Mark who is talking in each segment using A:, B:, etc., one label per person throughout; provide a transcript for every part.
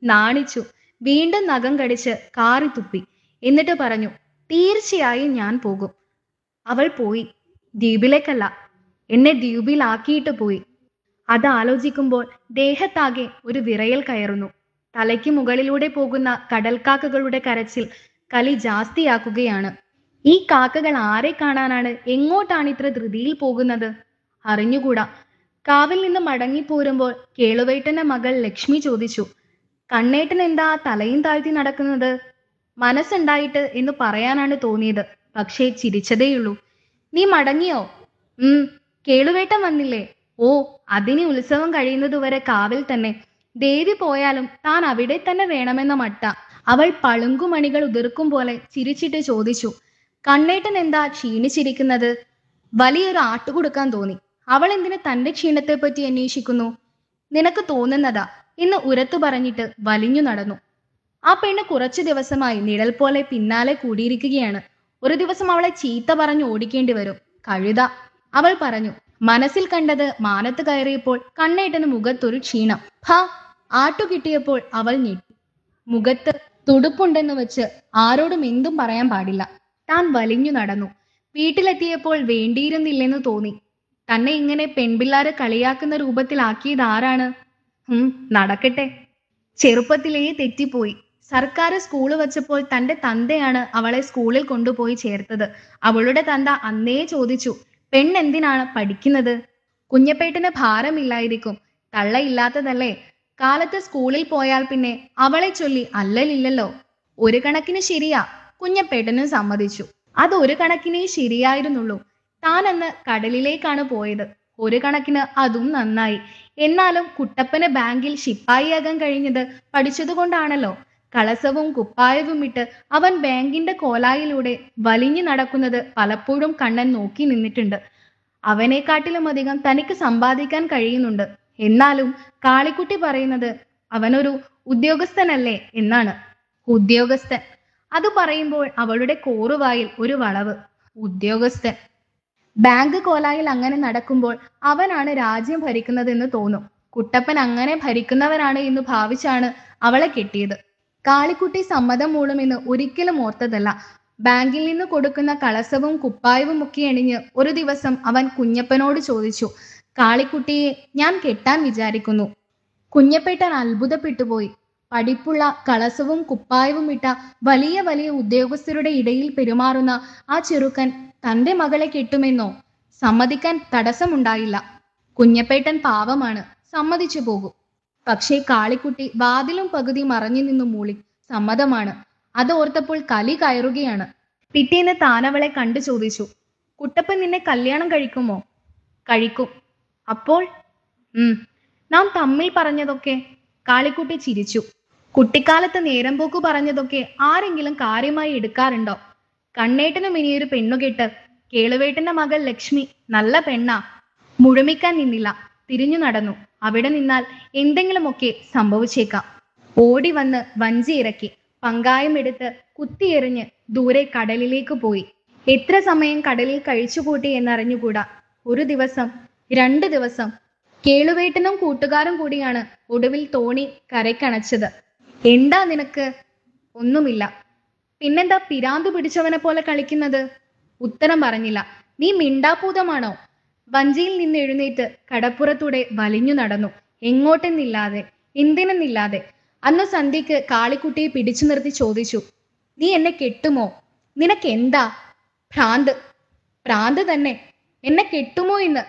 A: നാണിച്ചു വീണ്ടും നഖം കടിച്ച് കാറി തുപ്പി എന്നിട്ട് പറഞ്ഞു തീർച്ചയായും ഞാൻ പോകും അവൾ പോയി ദ്വീപിലേക്കല്ല എന്നെ ദ്വീപിലാക്കിയിട്ട് പോയി അത് ആലോചിക്കുമ്പോൾ ദേഹത്താകെ ഒരു വിറയൽ കയറുന്നു തലയ്ക്ക് മുകളിലൂടെ പോകുന്ന കടൽക്കാക്കകളുടെ കരച്ചിൽ കലി ജാസ്തിയാക്കുകയാണ് ഈ കാക്കകൾ ആരെ കാണാനാണ് എങ്ങോട്ടാണ് ഇത്ര ധൃതിയിൽ പോകുന്നത് അറിഞ്ഞുകൂടാ കാവിൽ നിന്ന് മടങ്ങിപ്പോരുമ്പോൾ കേളുവേട്ടന്റെ മകൾ ലക്ഷ്മി ചോദിച്ചു കണ്ണേട്ടൻ എന്താ തലയും താഴ്ത്തി നടക്കുന്നത് മനസ്സുണ്ടായിട്ട് എന്ന് പറയാനാണ് തോന്നിയത് പക്ഷേ ചിരിച്ചതേയുള്ളൂ നീ മടങ്ങിയോ ഉം കേളുവേട്ടൻ വന്നില്ലേ ഓ അതിന് ഉത്സവം കഴിയുന്നതുവരെ കാവിൽ തന്നെ ദേവി പോയാലും താൻ അവിടെ തന്നെ വേണമെന്ന മട്ട അവൾ പളുങ്കുമണികൾ ഉതിർക്കും പോലെ ചിരിച്ചിട്ട് ചോദിച്ചു കണ്ണേട്ടൻ എന്താ ക്ഷീണിച്ചിരിക്കുന്നത് വലിയൊരു ആട്ടു കൊടുക്കാൻ തോന്നി അവൾ എന്തിന് തന്റെ ക്ഷീണത്തെ പറ്റി അന്വേഷിക്കുന്നു നിനക്ക് തോന്നുന്നതാ എന്ന് ഉരത്തു പറഞ്ഞിട്ട് വലിഞ്ഞു നടന്നു ആ പെണ്ണ് കുറച്ചു ദിവസമായി നിഴൽ പോലെ പിന്നാലെ കൂടിയിരിക്കുകയാണ് ഒരു ദിവസം അവളെ ചീത്ത പറഞ്ഞു ഓടിക്കേണ്ടി വരും കഴുത അവൾ പറഞ്ഞു മനസ്സിൽ കണ്ടത് മാനത്ത് കയറിയപ്പോൾ കണ്ണേട്ടന് മുഖത്തൊരു ക്ഷീണം ഭ ആട്ടു കിട്ടിയപ്പോൾ അവൾ ഞെട്ടി മുഖത്ത് തുടുപ്പുണ്ടെന്ന് വെച്ച് ആരോടും എന്തും പറയാൻ പാടില്ല താൻ വലിഞ്ഞു നടന്നു വീട്ടിലെത്തിയപ്പോൾ വേണ്ടിയിരുന്നില്ലെന്ന് തോന്നി തന്നെ ഇങ്ങനെ പെൺപിള്ളാരെ കളിയാക്കുന്ന രൂപത്തിലാക്കിയത് ആരാണ് ഉം നടക്കട്ടെ ചെറുപ്പത്തിലേ തെറ്റിപ്പോയി സർക്കാർ സ്കൂള് വച്ചപ്പോൾ തന്റെ തന്തയാണ് അവളെ സ്കൂളിൽ കൊണ്ടുപോയി ചേർത്തത് അവളുടെ തന്ത അന്നേ ചോദിച്ചു പെണ്ണെന്തിനാണ് പഠിക്കുന്നത് കുഞ്ഞപ്പേട്ടന് ഭാരമില്ലായിരിക്കും തള്ളയില്ലാത്തതല്ലേ കാലത്ത് സ്കൂളിൽ പോയാൽ പിന്നെ അവളെ ചൊല്ലി അല്ലലില്ലല്ലോ ഒരു കണക്കിന് ശരിയാ കുഞ്ഞപ്പേട്ടനും സമ്മതിച്ചു അത് ഒരു കണക്കിനേ ശരിയായിരുന്നുള്ളൂ താൻ അന്ന് കടലിലേക്കാണ് പോയത് ഒരു കണക്കിന് അതും നന്നായി എന്നാലും കുട്ടപ്പന് ബാങ്കിൽ ശിപ്പായിയാകാൻ കഴിഞ്ഞത് പഠിച്ചതുകൊണ്ടാണല്ലോ കളസവും കുപ്പായവും ഇട്ട് അവൻ ബാങ്കിന്റെ കോലായിലൂടെ വലിഞ്ഞു നടക്കുന്നത് പലപ്പോഴും കണ്ണൻ നോക്കി നിന്നിട്ടുണ്ട് അവനെക്കാട്ടിലും അധികം തനിക്ക് സമ്പാദിക്കാൻ കഴിയുന്നുണ്ട് എന്നാലും കാളിക്കുട്ടി പറയുന്നത് അവനൊരു ഉദ്യോഗസ്ഥനല്ലേ എന്നാണ് ഉദ്യോഗസ്ഥൻ അത് പറയുമ്പോൾ അവളുടെ കോറുവായിൽ ഒരു വളവ് ഉദ്യോഗസ്ഥൻ ബാങ്ക് കോലായിൽ അങ്ങനെ നടക്കുമ്പോൾ അവനാണ് രാജ്യം ഭരിക്കുന്നതെന്ന് തോന്നും കുട്ടപ്പൻ അങ്ങനെ ഭരിക്കുന്നവനാണ് എന്ന് ഭാവിച്ചാണ് അവളെ കെട്ടിയത് കാളിക്കുട്ടി സമ്മതം മൂളുമെന്ന് ഒരിക്കലും ഓർത്തതല്ല ബാങ്കിൽ നിന്ന് കൊടുക്കുന്ന കളസവും കുപ്പായവും ഒക്കെ അണിഞ്ഞ് ഒരു ദിവസം അവൻ കുഞ്ഞപ്പനോട് ചോദിച്ചു കാളിക്കുട്ടിയെ ഞാൻ കെട്ടാൻ വിചാരിക്കുന്നു കുഞ്ഞപ്പേട്ടൻ അത്ഭുതപ്പെട്ടുപോയി പഠിപ്പുള്ള കളസവും കുപ്പായവും ഇട്ട വലിയ വലിയ ഉദ്യോഗസ്ഥരുടെ ഇടയിൽ പെരുമാറുന്ന ആ ചെറുക്കൻ തന്റെ മകളെ കെട്ടുമെന്നോ സമ്മതിക്കാൻ തടസ്സമുണ്ടായില്ല കുഞ്ഞപ്പേട്ടൻ പാവമാണ് സമ്മതിച്ചു പോകും പക്ഷേ കാളിക്കുട്ടി വാതിലും പകുതി മറഞ്ഞു നിന്നു മൂളി സമ്മതമാണ് അത് ഓർത്തപ്പോൾ കലി കയറുകയാണ് പിറ്റേന്ന് താനവളെ കണ്ടു ചോദിച്ചു കുട്ടപ്പൻ നിന്നെ കല്യാണം കഴിക്കുമോ കഴിക്കും അപ്പോൾ ഉം നാം തമ്മിൽ പറഞ്ഞതൊക്കെ കാളിക്കുട്ടി ചിരിച്ചു കുട്ടിക്കാലത്ത് നേരം പോക്കു പറഞ്ഞതൊക്കെ ആരെങ്കിലും കാര്യമായി എടുക്കാറുണ്ടോ കണ്ണേട്ടനും ഇനിയൊരു പെണ്ണുകെട്ട് കേളുവേട്ടന്റെ മകൾ ലക്ഷ്മി നല്ല പെണ്ണാ മുഴുമിക്കാൻ നിന്നില്ല തിരിഞ്ഞു നടന്നു അവിടെ നിന്നാൽ എന്തെങ്കിലുമൊക്കെ സംഭവിച്ചേക്കാം ഓടി വന്ന് വഞ്ചി ഇറക്കി പങ്കായം എടുത്ത് കുത്തിയെറിഞ്ഞ് ദൂരെ കടലിലേക്ക് പോയി എത്ര സമയം കടലിൽ കഴിച്ചുകൂട്ടി എന്നറിഞ്ഞുകൂടാ ഒരു ദിവസം രണ്ട് ദിവസം കേളുവേട്ടനും കൂട്ടുകാരും കൂടിയാണ് ഒടുവിൽ തോണി കരയ്ക്കണച്ചത് എന്താ നിനക്ക് ഒന്നുമില്ല പിന്നെന്താ പിരാന്ത് പിടിച്ചവനെ പോലെ കളിക്കുന്നത് ഉത്തരം പറഞ്ഞില്ല നീ മിണ്ടാപൂതമാണോ വഞ്ചിയിൽ നിന്ന് എഴുന്നേറ്റ് കടപ്പുറത്തൂടെ വലിഞ്ഞു നടന്നു എങ്ങോട്ടെന്നില്ലാതെ എന്തിനെന്നില്ലാതെ അന്ന് സന്ധ്യക്ക് കാളിക്കുട്ടിയെ പിടിച്ചു നിർത്തി ചോദിച്ചു നീ എന്നെ കെട്ടുമോ നിനക്ക് എന്താ ഭ്രാന്ത് ഭ്രാന്ത് തന്നെ എന്നെ കെട്ടുമോ എന്ന്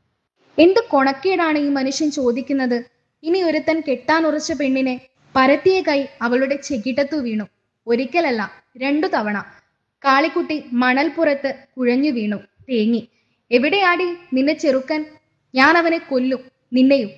A: എന്ത് കൊണക്കേടാണ് ഈ മനുഷ്യൻ ചോദിക്കുന്നത് ഇനി ഒരുത്തൻ കെട്ടാൻ ഉറച്ച പെണ്ണിനെ പരത്തിയ കൈ അവളുടെ ചെകിട്ടത്തു വീണു ഒരിക്കലല്ല രണ്ടു തവണ കാളിക്കുട്ടി മണൽപ്പുറത്ത് കുഴഞ്ഞു വീണു തേങ്ങി എവിടെയാടി നിന്നെ ചെറുക്കൻ ഞാൻ അവനെ കൊല്ലും നിന്നെയും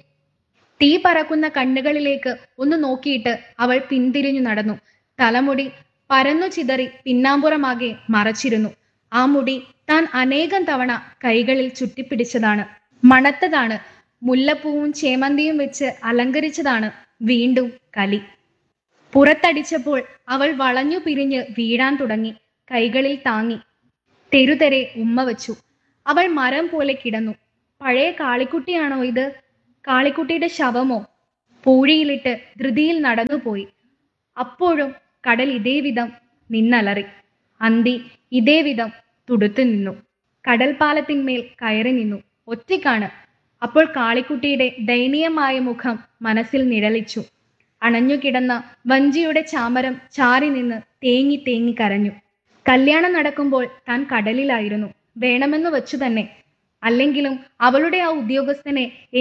A: തീ പറക്കുന്ന കണ്ണുകളിലേക്ക് ഒന്ന് നോക്കിയിട്ട് അവൾ പിന്തിരിഞ്ഞു നടന്നു തലമുടി പരന്നു ചിതറി പിന്നാമ്പുറമാകെ മറച്ചിരുന്നു ആ മുടി താൻ അനേകം തവണ കൈകളിൽ ചുറ്റിപ്പിടിച്ചതാണ് മണത്തതാണ് മുല്ലപ്പൂവും ചേമന്തിയും വെച്ച് അലങ്കരിച്ചതാണ് വീണ്ടും കലി പുറത്തടിച്ചപ്പോൾ അവൾ വളഞ്ഞു പിരിഞ്ഞ് വീഴാൻ തുടങ്ങി കൈകളിൽ താങ്ങി തെരുതെരെ ഉമ്മ വച്ചു അവൾ മരം പോലെ കിടന്നു പഴയ കാളിക്കുട്ടിയാണോ ഇത് കാളിക്കുട്ടിയുടെ ശവമോ പൂഴിയിലിട്ട് ധൃതിയിൽ നടന്നുപോയി അപ്പോഴും കടൽ ഇതേ വിധം നിന്നലറി അന്തി ഇതേ വിധം തുടുത്തു നിന്നു കടൽപ്പാലത്തിന്മേൽ കയറി നിന്നു ഒറ്റയ്ക്കാണ് അപ്പോൾ കാളിക്കുട്ടിയുടെ ദയനീയമായ മുഖം മനസ്സിൽ നിഴലിച്ചു അണഞ്ഞുകിടന്ന വഞ്ചിയുടെ ചാമരം ചാരി നിന്ന് തേങ്ങി തേങ്ങി കരഞ്ഞു കല്യാണം നടക്കുമ്പോൾ താൻ കടലിലായിരുന്നു വേണമെന്ന് വച്ചു തന്നെ അല്ലെങ്കിലും അവളുടെ ആ ഉദ്യോഗസ്ഥനെ